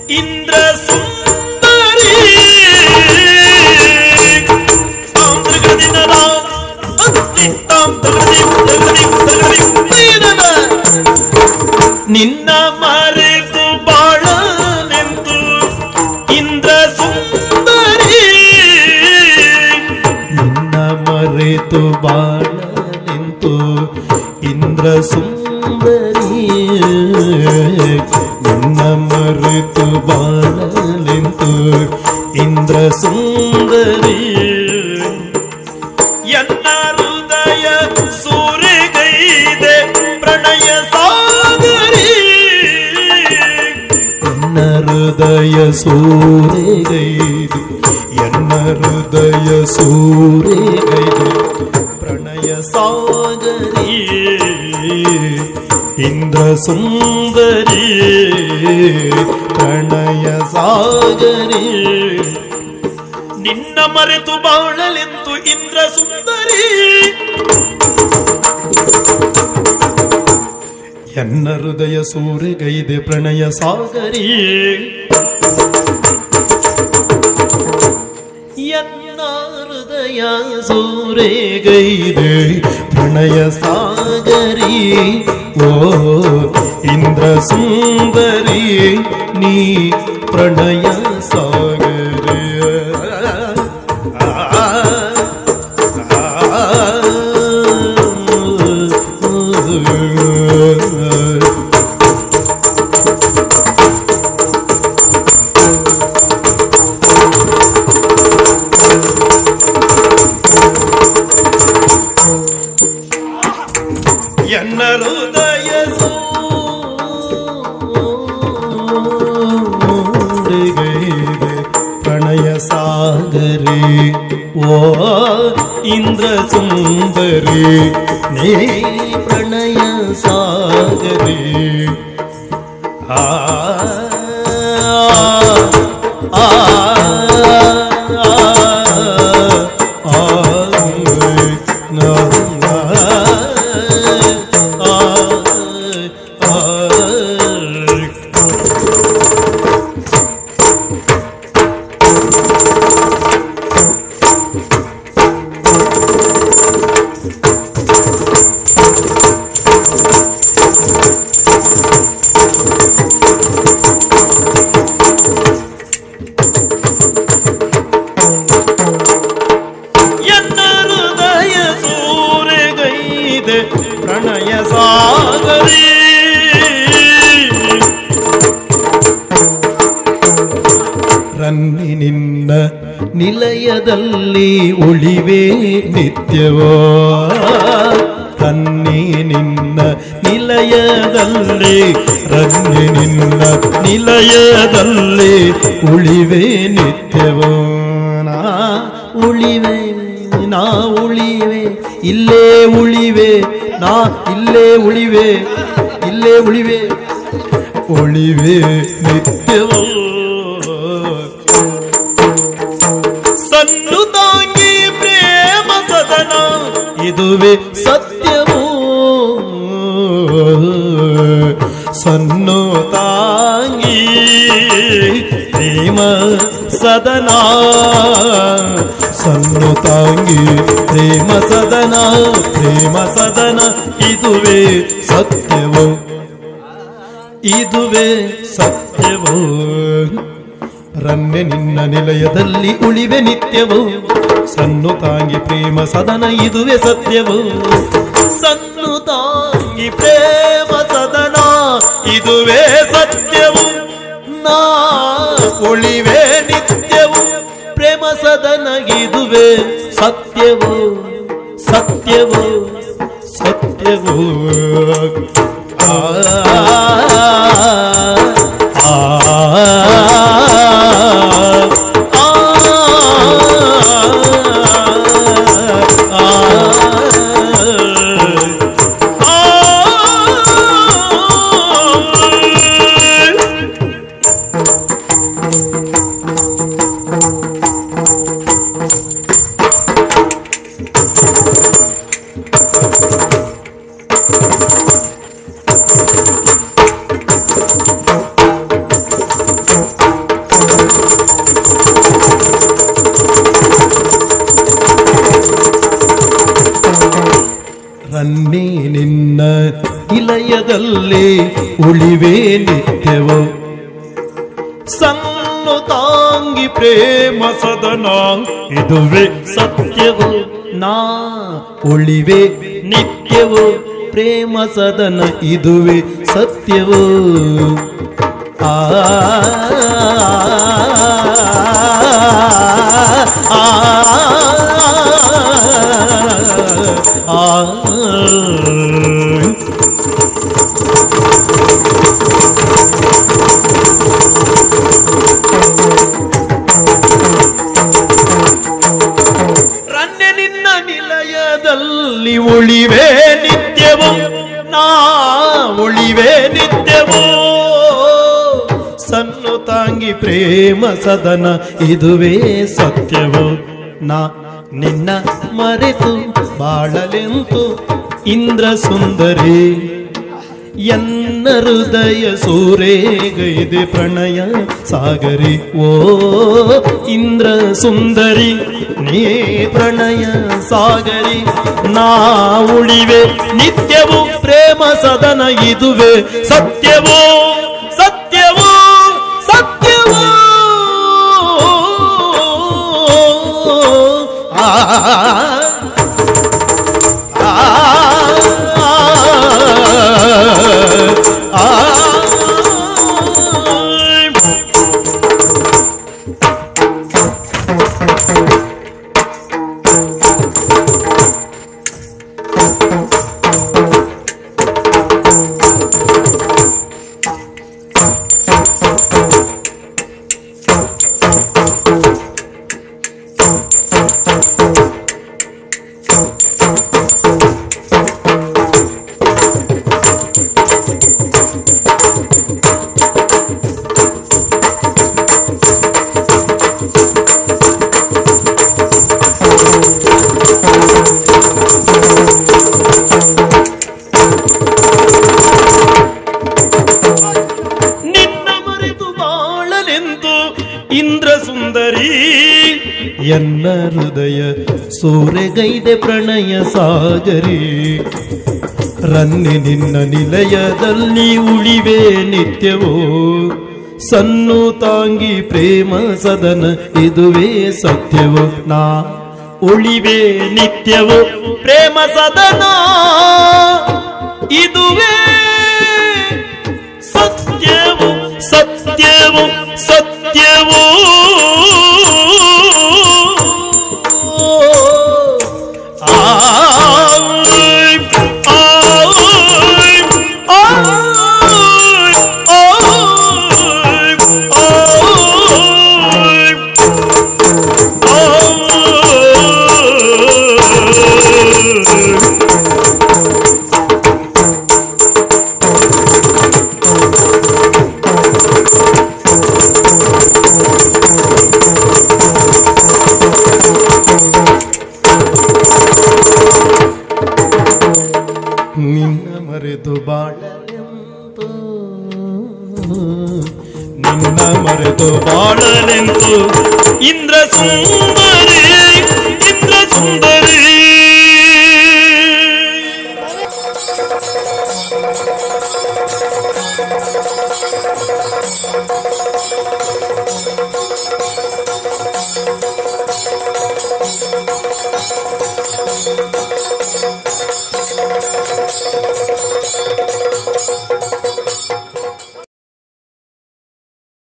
ಇಂದ್ರ ಸುಂದರಿ ತಾಂ ತಗದಿನದ, ಅತ್ತಿ ತಾಂ ತಗದಿ, ತಗದಿ, ತಗದಿ, ತೈನದ. ನಿನ್ನ ಮರೆತು ಬಾಳನೆಂದು ಇಂದ್ರ ಸುಂದರಿ ನಿನ್ನ ಮರೆತು ಬಾಳನೆಂತು ಇಂದ್ರ ಸುಂದರಿ ನಿನ್ನ ಮರೆತು ಬಾಳನೆಂತು ಇಂದ್ರ ಸುಂದರಿ ಎನ್ನ ಹೃದಯ ಸೂರ್ಯಗೈದೆ ಪ್ರಣಯ ಸಾಗರಿ ಎನ್ನ ಹೃದಯ ಸೂರ್ಯಗೈದೆ ಎನ್ನ ಹೃದಯ ಸೂರ್ಯಗೈದೆ ಪ್ರಣಯ ಸಾಗರಿ ಇಂದ್ರ ಸುಂದರಿ ಪ್ರಣಯ ಸಾಗರಿ ನಿನ್ನ ಮರೆತು ಬಾಳಲೆಂದು ಇಂದ್ರ ಸುಂದರಿ ಎನ್ನ ಹೃದಯ ಸೂರ್ಯಗೈದೆ ಪ್ರಣಯ ಸಾಗರಿ ಎನ್ನ ಹೃದಯ ಸೂರ್ಯಗೈದೆ ಪ್ರಣಯ ಸಾಗರಿ ಓ ಇಂದ್ರ ಸುಂದರಿ ನೀ ಪ್ರಣಯ ಸಾಗರಿ ಎನ್ನ ಹೃದಯ ಸೂರೆಗೈದೆ ಪ್ರಣಯ ಸಾಗರಿ ಓ ಇಂದ್ರ ಸುಂದರಿ ನೀ ಪ್ರಣಯ ಸಾಗರಿ ಆ ಆ, ಆ, ಆ, ನಾ, ಆ, ಆ, ಎನ್ನ ಹೃದಯ ಸೂರೆಗೈದೆ ಪ್ರಣಯ ಸಾಗರಿ ರನ್ನಿ ನಿನ್ನ ನಿಲಯದಲ್ಲಿ ಉಳಿವೆ ನಿತ್ಯವೋ ರನ್ನಿ ನಿನ್ನ ನಿಲಯದಲ್ಲಿ ರನ್ನಿ ನಿನ್ನ ನಿಲಯದಲ್ಲಿ ಉಳಿವೆ ನಿತ್ಯವೋ ನಾ ಉಳಿವೆ ನಾ ಉಳಿವೆ ಇಲ್ಲೇ ಉಳಿವೆ ನಾ ಇಲ್ಲೇ ಉಳಿವೆ ಇಲ್ಲೇ ಉಳಿವೆ ಉಳಿವೆ ನಿತ್ಯವೋ ಸನ್ನು ತಾಂಗಿ ಪ್ರೇಮ ಸದನ ಇದುವೆ ಸತ್ಯವೋ ಸನ್ನು ತಾಂಗಿ ಪ್ರೇಮ ಸದನ ಸನ್ನು ತಾಂಗಿ ಪ್ರೇಮ ಸದನ ಪ್ರೇಮ ಸದನ ಇದುವೆ ಸತ್ಯವೋ ಇದುವೆ ಸತ್ಯವೋ ರನ್ನೆ ನಿನ್ನ ನಿಲಯದಲ್ಲಿ ಉಳಿವೆ ನಿತ್ಯವೋ ಸನ್ನು ತಾಂಗಿ ಪ್ರೇಮ ಸದನ ಇದುವೆ ಸತ್ಯವೋ ಸನ್ನು ತಾಂಗಿ ಪ್ರೇಮ ಸದನ ಇದುವೆ ಸತ್ಯವು ನಾ ಉಳಿವೆ ನಿತ್ಯವು ಪ್ರೇಮ ಸದನ ಇದುವೆ ಸತ್ಯವು ಸತ್ಯವು ಸತ್ಯವು ಆ ಆ ನಿಲಯದಲ್ಲಿ ಉಳಿವೆ ನಿತ್ಯವು ಸಣ್ಣ ತಾಂಗಿ ಪ್ರೇಮ ಸದನ ಇದುವೆ ಸತ್ಯವು ನಾ ಉಳಿವೆ ನಿತ್ಯವು ಪ್ರೇಮ ಸದನ ಇದುವೆ ಸತ್ಯವು ಆ ಆ, ಆ, ಆ ರನ್ನೆ ನಿನ್ನ ನಿಲಯದಲ್ಲಿ ಉಳಿವೆ ನಿತ್ಯವು ನಾ ಉಳಿವೆ ನಿತ್ಯವು ಸನ್ನು ತಾಂಗಿ ಪ್ರೇಮ ಸದನ ಇದುವೇ ಸತ್ಯವು ನಾ ನಿನ್ನ ಮರೆತು ಬಾಳಲೆಂತು ಇಂದ್ರ ಸುಂದರಿ ಎನ್ನ ಹೃದಯ ಸೂರೇಗೈದೆ ಪ್ರಣಯ ಸಾಗರಿ ಓ ಇಂದ್ರ ಸುಂದರಿ ನೀ ಪ್ರಣಯ ಸಾಗರಿ ನಾ ಉಳಿವೆ ನಿತ್ಯವು ಪ್ರೇಮ ಸದನ ಇದುವೆ ಸತ್ಯವೋ ಸತ್ಯವೋ ಸತ್ಯವೋ ಆ ನಿನ್ನ ಮರೆತು ಬಾಳಲೆಂದು ಇಂದ್ರ ಸುಂದರಿ ಎನ್ನ ಹೃದಯ ಸೂರೆಗೈದೆ ಪ್ರಣಯ ಸಾಗರಿ ರನ್ನಿ ನಿನ್ನ ನಿಲಯದಲ್ಲಿ ಉಳಿವೆ ನಿತ್ಯವೋ ಸನ್ನು ತಾಂಗಿ ಪ್ರೇಮ ಸದನ ಇದುವೇ ಸತ್ಯವೋ ನಾ ಉಳಿವೆ ನಿತ್ಯವೋ ಪ್ರೇಮ ಸದನ ಇದುವೇ ಸತ್ಯವು ಸತ್ಯವು ಸತ್ಯವು ಆಯ್, ಆಯ್, ಆಯ್, ಆಯ್, ಆಯ್. ನಿನ್ನ ಮರೆತು ಬಾಳಲೆಂತು ನಿನ್ನ ಮರೆತು ಬಾಳಲೆಂತು ಇಂದ್ರ ಸುಂದರಿ ಇಂದ್ರ ಸುಂದರಿ